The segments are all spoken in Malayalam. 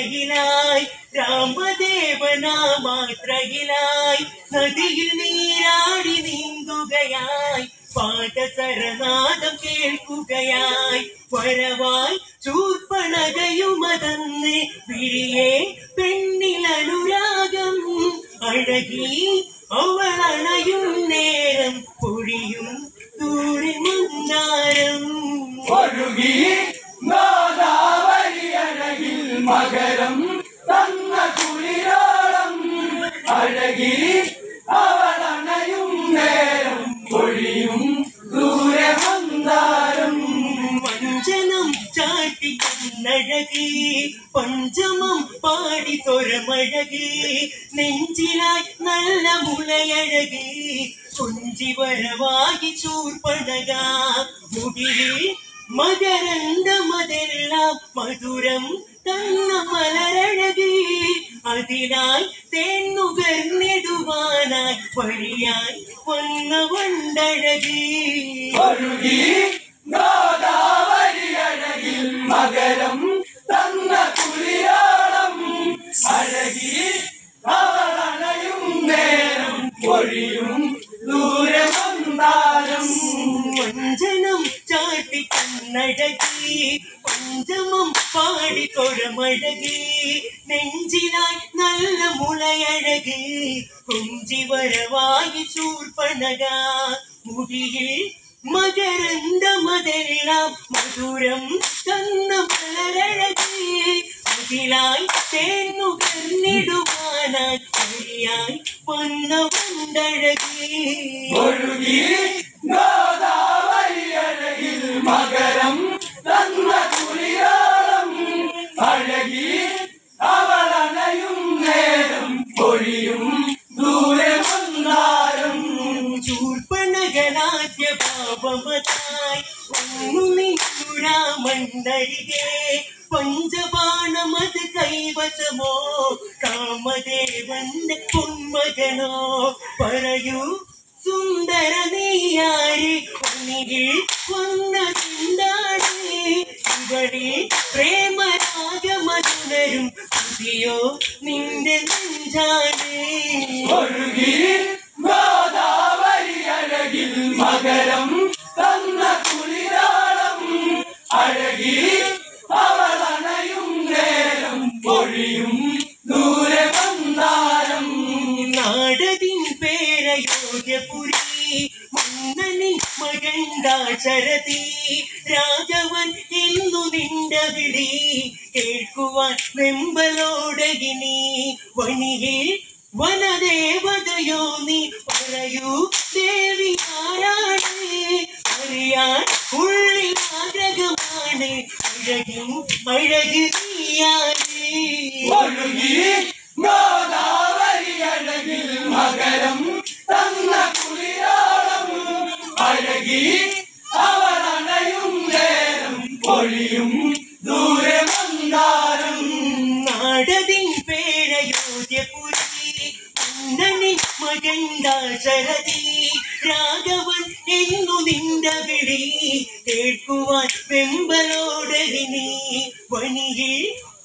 മാത്രയിലായി രാമദേവനാമാത്രയിലായി നദിയിൽ നീരാടി നീന്തുകയായി പാദസരനാദം കേൾക്കുകയായി വരവായി ചൂർപ്പണകയുമതന്ന് വിഴിയെ പെണ്ണിലനുരാഗം അഴകി അവളണയും നേരം പൊഴിയും ദൂരെ മന്ദാരം ഒഴുകി ഗോദാവരി അഴകിൽ മകരം തന്ന കുളിരോളം അഴകി അവളണയും നേരം പൊഴിയും ദൂരെ മന്ദാരം വഞ്ചനം ചാട്ടി കണ്ണഴകി പഞ്ചമം പാടി തൊരമഴകി നെഞ്ചിലായി നല്ല മുളയഴകി കൊഞ്ചി വരവായി ചൂർപ്പണക മുടിയിൽ മകരന്തമതെല്ലാം മധുരം തന്ന മലരഴകി അതിനായി തേന്നുകർന്നിടുവാനായി വഴിയായി വന്ന വണ്ടഴകി ഒഴുകി ഗോദാവരി അഴകിൽ മകരം തന്ന കുളിരോളം അഴകി അവളണയും നേരം പൊഴിയും ദൂരെ മന്ദാരം വഞ്ചനം ചാട്ടി കണ്ണഴകി പഞ്ചമം പാടി തൊഴമഴകി നെഞ്ചിലായി നല്ല മുളയഴകി കുഞ്ചി വരവായി ചൂർപ്പണക മുടിയിൽ മകരന്തമതെല്ലാം മധുരം തന്ന മലരഴകി അതിലായി തേന്നുകർന്നിടുവാനായി വഴിയായി വന്ന വണ്ടഴകി ഒഴുകി ഗോദാവരി അഴകിൽ മകരം തന്ന കുളിരോളം അഴകി അവളണയും നേരം പൊഴിയും ദൂരെ മന്ദാരം ചൂർപ്പണകലാദ്യ പാപമതായി ഒന്നു നിന്നുരാമണ്ടരികെ പഞ്ചബാണമത് കൈവശമോ കാമദേവന്റെ പൊന്മകനോ പറയൂ സുന്ദര നീയാരി ഒന്നിൽ വന്നതിന്താണ് ഇവിടെ പ്രേമരാഗമതുണരും പുതിയോ നിന്റെ നെഞ്ചാണ് ഒഴുകി ഗോദാവരി അഴകിൽ മകരം തന്ന കുളിരോളം അഴകി അവളണയും നേരം പൊഴിയും ദൂരെ മന്ദാരം നാടതിൻ പേരയോഗ്യപുരി മന്നനി മകണ്ടാചരതി രാഘവൻ എന്നു നിന്റെ വിളി കേൾക്കുവാൻ വെമ്പലോടകിനി വണിയിൽ വനദേവതയോ നീ പറയൂ ദേവി ആരാണ് അറിയാൻ ഉള്ളിൽ ആഗ്രഹമാണ് അഴകും അഴക് നീയാണ് ഒഴുകി ഗോദാവരി അഴകിൽ മകരം തന്ന കുളിരോളം അഴകി അവളണയും നേരം പൊഴിയും ദൂരെ മന്ദാരം നാടതിൻ പേരയോധ്യപുരി അന്നനി മകണ്ടാചരതി രാഘവൻ എന്നു നിന്റെ വിളി കേൾക്കുവാൻ വെമ്പലോടകിനി വണിയിൽ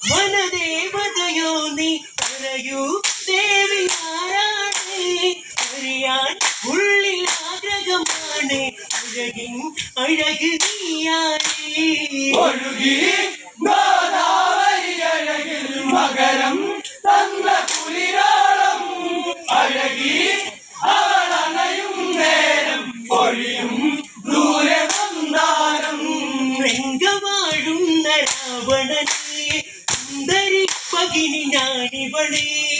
വനദേവതയോ നീ പറയൂ ദേവി ആരാണ് അറിയാൻ ഉള്ളിൽ ആഗ്രഹമാണ് അഴകിൻ അഴക് നീയാണ് ഒഴുകി ഗോദാവരി അഴകിൽ മകരം തന്ന കുളിരോളം അഴകി അവളണയും നേരം പൊഴിയും ദൂരെ മന്ദാരം രംഗവാഴുന്ന രാവണനെ സുന്ദരി പകിനി ഞാനിവളെ